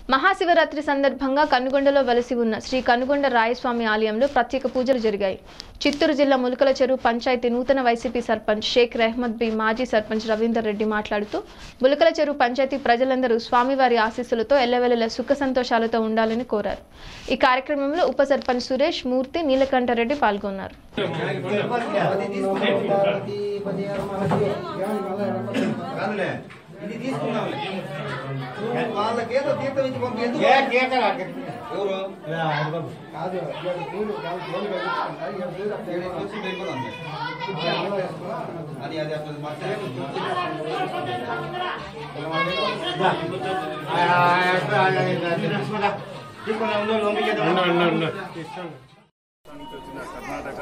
మహాశివరాత్రి సందర్భంగా కనుగొండలో వెలసి ఉన్న శ్రీ కనుగొండ రాయస్వామి ఆలయంలో ప్రత్యేక పూజలు జరిగాయి చిత్తూరు జిల్లా ములకల చెరువు పంచాయతీ నూతన వైసీపీ సర్పంచ్ షేక్ రెహ్మద్ బి మాజీ సర్పంచ్ రవీందర్ రెడ్డి మాట్లాడుతూ ములకల చెరువు పంచాయతీ ప్రజలందరూ స్వామివారి ఆశీస్సులతో ఎల్లవెల్లల సుఖ సంతోషాలతో ఉండాలని కోరారు ఈ కార్యక్రమంలో ఉప సర్పంచ్ సురేష్ మూర్తి నీలకంఠరెడ్డి పాల్గొన్నారు కాదులే ఇది తీసుకున్నాంలే వాళ్ళకేదో తీర్థం ఇచ్చి పంపించు ఎవరు ఏడు వచ్చి వెళ్ళిపోదాం అది అది అట్లా మర్చిపోయి నుంచి వచ్చిన కర్ణాటక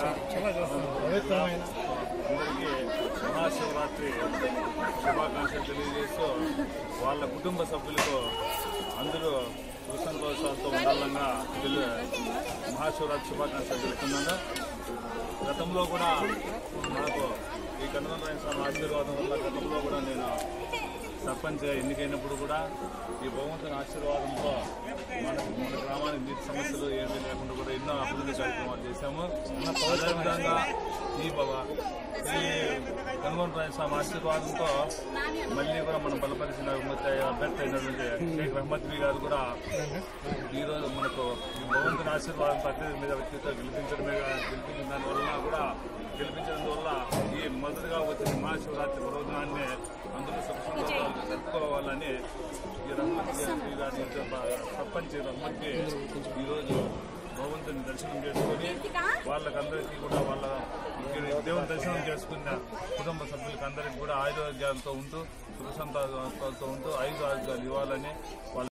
అందరికీ మహాశివరాత్రి శుభాకాంక్షలు తెలియజేస్తూ వాళ్ళ కుటుంబ సభ్యులకు అందరూ సుసంతోషాలతో ఉండాలంగా తెలి- మహాశివరాత్రి శుభాకాంక్షలు తెలుపుతున్నాను గతంలో కూడా నాకు ఈ కనుగొండ స్వామి ఆశీర్వాదం వల్ల గతంలో కూడా నేను సర్పంచ్ ఎన్నికైనప్పుడు కూడా ఈ భగవంతుని ఆశీర్వాదంతో మన మన గ్రామానికి నీటి సమస్యలు ఏమీ లేకుండా కూడా ఎన్నో అభివృద్ధి కార్యక్రమాలు చేశాము అదేవిధంగా ఈ బాబా ఈ కనుగొండ స్వామి ఆశీర్వాదంతో మళ్ళీ కూడా మనం బలపరిచిన అభ్యర్థి అభ్యర్థి అయినటువంటి షేక్ రహమత్ బి గారు కూడా ఈ రోజు మనకు ఈ భగవంతుని ఆశీర్వాదంతో అత్యధిక మీద వ్యక్తితో గెలిపించడమే గెలిపించిన దాని వల్ల కూడా గెలిపించడం వల్ల ఈ మొదటిగా వచ్చిన మహాశివరాత్రి పర్వదినాన్ని అందరూ సుఖ సంతోషాలు జరుపుకోవాలని ఈ రహమత్ గారి గారి సర్పంచ్ రహమత్కి ఈరోజు భగవంతుని దర్శనం చేసుకుని వాళ్ళకందరికీ కూడా వాళ్ళ దేవుని దర్శనం చేసుకున్న కుటుంబ సభ్యులకి అందరికీ కూడా ఆయుర్వేదాలతో ఉంటూ సుఖ సంతోషాలతో ఉంటూ ఆయుధ ఆరోగ్యాలు ఇవ్వాలని వాళ్ళ